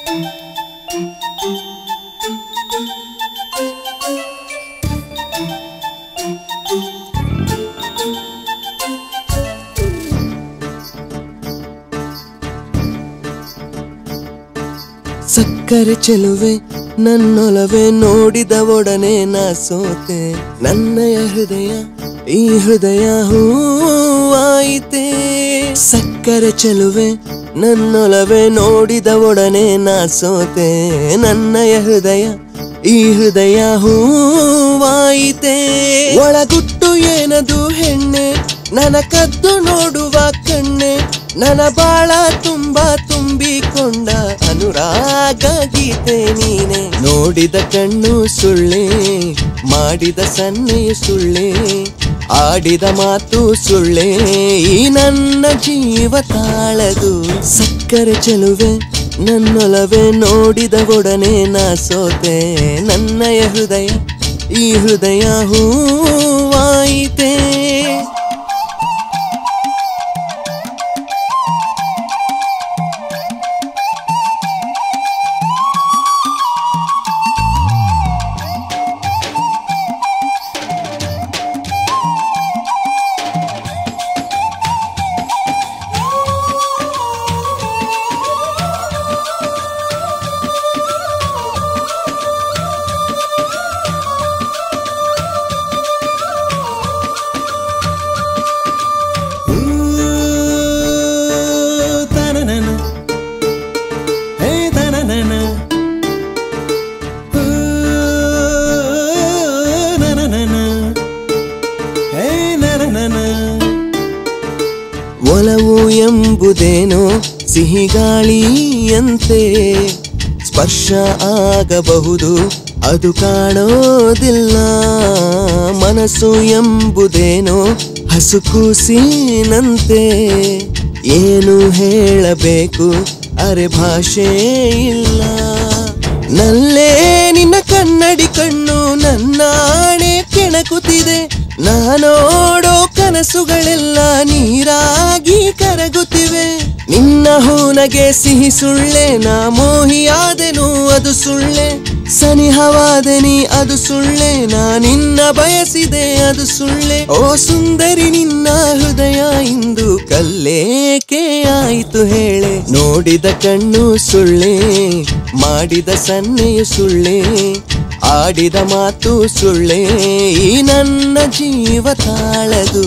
ಸಕ್ಕರೆ ಚೆಲುವೆ ನನ್ನೊಲವೇ ನೋಡಿದ ಒಡನೆ ನಾ ಸೋತೆ ನನ್ನಯ ಹೃದಯ ಈ ಹೃದಯ ಹೂವಾಯಿತೆ ಸಕ್ಕರೆ ಚೆಲುವೆ ನನ್ನೊಲವೇ ನೋಡಿದ ಒಡನೆ ನಾ ಸೋತೆ ನನ್ನಯ ಹೃದಯ ಈ ಹೃದಯ ಹೂವಾಯಿತೆ ಒಳಗುಟ್ಟು ಏನದು ಹೆಣ್ಣೆ ನನ್ನ ಕದ್ದು ನೋಡುವ ಕಣ್ಣೆ ನನ್ನ ಬಾಳ ತುಂಬಾ ತುಂಬಿಕೊಂಡ ಅನುರಾಗ ಗೀತೆ ನೀನೆ ನೋಡಿದ ಕಣ್ಣು ಸುಳ್ಳೆ ಮಾಡಿದ ಸನ್ನೆಯು ಸುಳ್ಳೆ ಆಡಿದ ಮಾತು ಸುಳ್ಳೆ ಈ ನನ್ನ ಜೀವ ತಾಳದು ಸಕ್ಕರೆ ಚೆಲುವೆ ನನ್ನೊಲವೇ ನೋಡಿದ ಒಡನೆ ನಾ ಸೋತೆ ನನ್ನಯ ಹೃದಯ ಈ ಹೃದಯ ಹೂವಾಯಿತೆ Ta-na-na-na. Hey, ta-na-na-na. Ooh, na-na-na-na. Hey, na-na-na-na. ಒಲವು ಎಂಬುದೇನೋ ಸಿಹಿಗಾಳಿಯಂತೆ ಸ್ಪರ್ಶ ಆಗಬಹುದು ಅದು ಕಾಣೋದಿಲ್ಲ ಮನಸ್ಸು ಎಂಬುದೇನೋ ಹಸುಕೂಸಿನಂತೆ ಏನು ಹೇಳಬೇಕು ಅರೆ ಭಾಷೆ ಇಲ್ಲ ನಲ್ಲೇ ನಿನ್ನ ಕನ್ನಡಿ ಕಣ್ಣು ನನ್ನಾಣೆ ಕೆಣಕುತ್ತಿದೆ ನಾನೋಡೋ ಕನಸುಗಳೆಲ್ಲ ನೀರಾಗಿ ಕರಗುತ್ತಿವೆ ನಿನ್ನ ಹೂನಗೆ ಸಿಹಿ ಸುಳ್ಳೆ ನಾ ಮೋಹಿಯಾದೆನು ಅದು ಸುಳ್ಳೆ ಸನಿಹವಾದೆನಿ ಅದು ಸುಳ್ಳೆ ನಾ ನಿನ್ನ ಬಯಸಿದೆ ಅದು ಸುಳ್ಳೆ ಓ ಸುಂದರಿ ನಿನ್ನ ಹೃದಯ ಇಂದು ಕಲ್ಲೇಕೆ ಆಯಿತು ಹೇಳೆ ನೋಡಿದ ಕಣ್ಣು ಸುಳ್ಳೆ ಮಾಡಿದ ಸನ್ನೆಯು ಸುಳ್ಳೆ ಆಡಿದ ಮಾತು ಸುಳ್ಳೆ ಈ ನನ್ನ ಜೀವ ತಾಳದು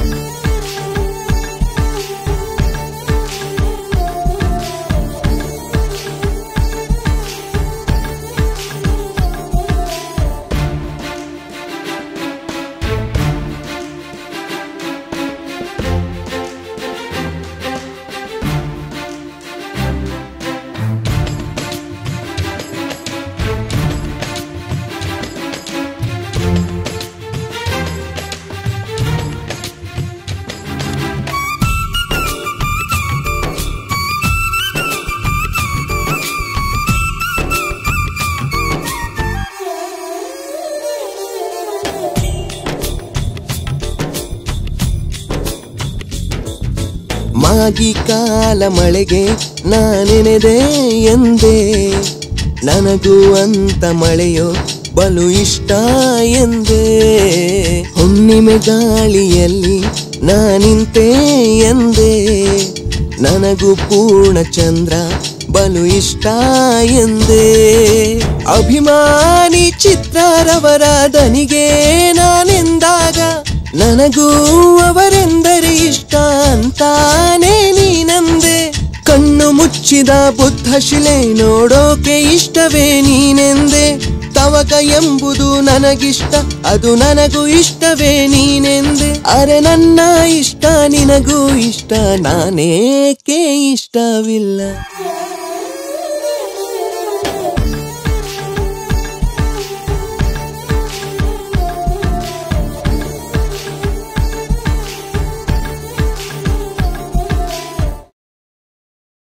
ಮಾಗಿ ಕಾಲ ಮಳೆಗೆ ನಾನೆನೆದೆ ಎಂದೆ ನನಗೂ ಅಂತ ಮಳೆಯೋ ಬಲು ಇಷ್ಟ ಎಂದೆ ಹುಣ್ಣಿಮೆ ಗಾಳಿಯಲ್ಲಿ ನಾನಿಂತೆ ಎಂದೆ ನನಗೂ ಪೂರ್ಣ ಚಂದ್ರ ಬಲು ಇಷ್ಟ ಎಂದೆ ಅಭಿಮಾನಿ ಚಿತ್ರರವರ ದನಿಗೆ ನಾನೆಂದಾಗ ನನಗೂ ಅವರೆಂದರೆ ಇಷ್ಟ ಅಂತಾನೆ ನೀನಂದೆ ಕಣ್ಣು ಮುಚ್ಚಿದ ಬುದ್ಧ ಶಿಲೆ ನೋಡೋಕೆ ಇಷ್ಟವೇ ನೀನೆಂದೆ ತವಕ ಎಂಬುದು ನನಗಿಷ್ಟ ಅದು ನನಗೂ ಇಷ್ಟವೇ ನೀನೆಂದೆ ಅರೆ ನನ್ನ ಇಷ್ಟ ನಿನಗೂ ಇಷ್ಟ ನಾನೇಕೆ ಇಷ್ಟವಿಲ್ಲ